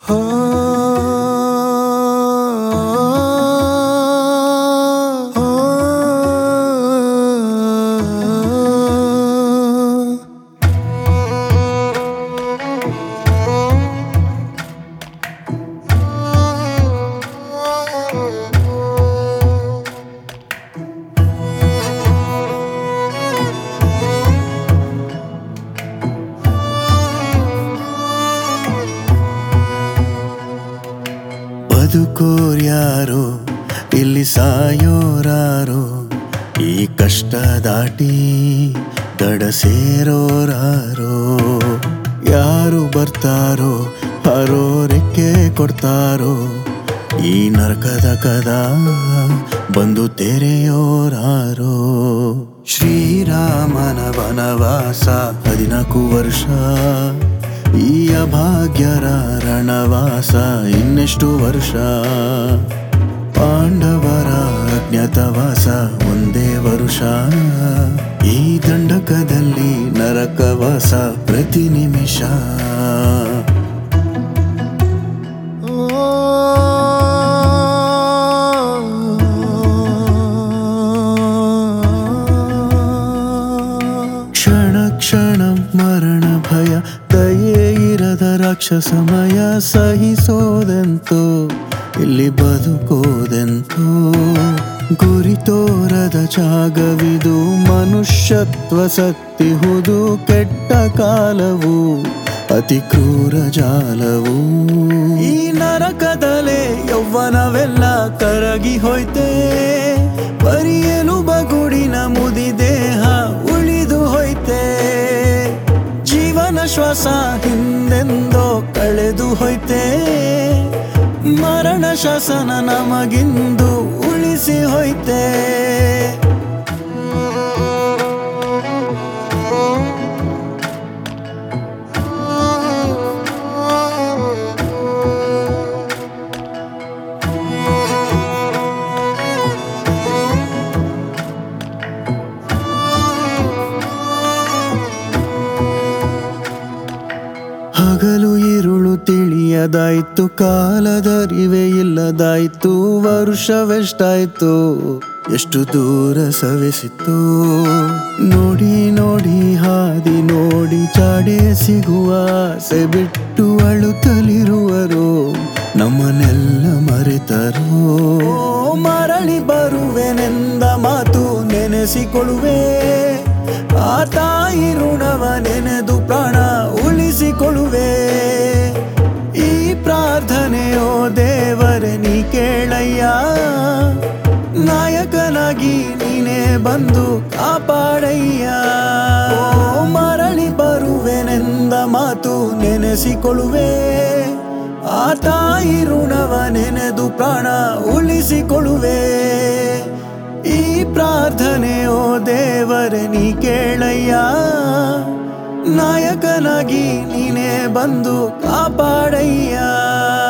ಹೋ ಬದುಕೋರ್ಯಾರೋ ಇಲ್ಲಿ ಸಾಯೋರಾರೋ ಈ ಕಷ್ಟ ದಾಟಿ ದಡ ಸೇರೋರಾರೋ ಯಾರು ಬರ್ತಾರೋ ಹರೋ ರೆಕ್ಕೆ ಕೊಡ್ತಾರೋ ಈ ನರಕದ ಕದ ಬಂದು ತೆರೆಯೋರಾರೋ ಶ್ರೀರಾಮನ ವನವಾಸ ಹದಿನಾಲ್ಕು ವರ್ಷ ಈ ಅಭಾಗ್ಯರ ರಣವಾಸ ಇನ್ನೆಷ್ಟು ವರ್ಷ ಪಾಂಡವರ ಅಜ್ಞಾತವಾಸ ಒಂದೇ ವರುಷ ಈ ದಂಡಕದಲ್ಲಿ ನರಕವಾಸ ಪ್ರತಿ ನಿಮಿಷ ಕ್ಷಣ ಕ್ಷಣ ಮರಣ ಭಯ ದಯೆ ಇರದ ರಾಕ್ಷಸಮಯ ಸಹಿಸೋದೆಂತೋ ಇಲ್ಲಿ ಬದುಕೋದೆಂತೋ ಗುರಿ ತೋರದ ಜಾಗವಿದು ಮನುಷ್ಯತ್ವ ಸತ್ತಿಹುದು ಕೆಟ್ಟ ಕಾಲವು ಅತಿ ಕ್ರೂರ ಜಾಲವು ಈ ನರಕದಲೆ ಯೌವನವೆಲ್ಲ ಕರಗಿ ಹೋಯ್ತೆ ಬರಿಯಲು ಬಗುಡಿನ ಮುದಿ ದೇಹ ಉಳಿದು ಹೋಯ್ತೆ ಜೀವನ ಶ್ವಾಸ ಹಿಂದೆಂದೋ ಕಳೆದು ಹೋಯ್ತೆ ಮರಣ ಶಾಸನ ನಮಗಿಂದು ಉಳಿಸಿ ಹೋಯ್ತೆ ಹಗಲು ഇരുಳು ತಿಳಿಯದಾಯ್ತು ಕಾಲದರಿವೆ ಇಲ್ಲದಾಯ್ತು ವರ್ಷವೆಷ್ಟಾಯ್ತು ಎಷ್ಟು ದೂರ ಸವೆಸಿತ್ತು ನೋಡಿ ನೋಡಿ ಹಾದಿ ನೋಡಿ ಚಾಡೆ ಸಿಗುವ ಆಸೆ ಬಿಟ್ಟು ಅಳುತ್ತಲಿರುವರು ನಮ್ಮನ್ನೆಲ್ಲ ಮರೆತರೋ ಮರಳಿ ಬರುವೆನೆಂದ ಮಾತು ನೆನೆಸಿಕೊಳ್ಳುವೆ ಆ ತಾಯಿ ಋಣವ ನೆನೆದು ಪ್ರಾಣ ಉಳಿಸಿಕೊಳ್ಳುವೆ ಈ ಪ್ರಾರ್ಥನೆಯೋ ದೇವರೇ ನೀ ಕೇಳಯ್ಯ ನಾಯಕನಾಗಿ ನೀನೇ ಬಂದು ಕಾಪಾಡಯ್ಯ ಓ ಮರಳಿ ಬರುವೆನೆಂದ ಮಾತು ನೆನೆಸಿಕೊಳ್ಳುವೆ ಆ ತಾಯಿ ಋಣವ ನೆನೆದು ಪ್ರಾಣ ಉಳಿಸಿಕೊಳ್ಳುವೆ ಈ ಪ್ರಾರ್ಥನೆಯೋ ದೇವರೇ ನೀ ಕೇಳಯ್ಯ ನಾಯಕನಾಗಿ ನೀನೇ ಬಂದು ಕಾಪಾಡಯ್ಯ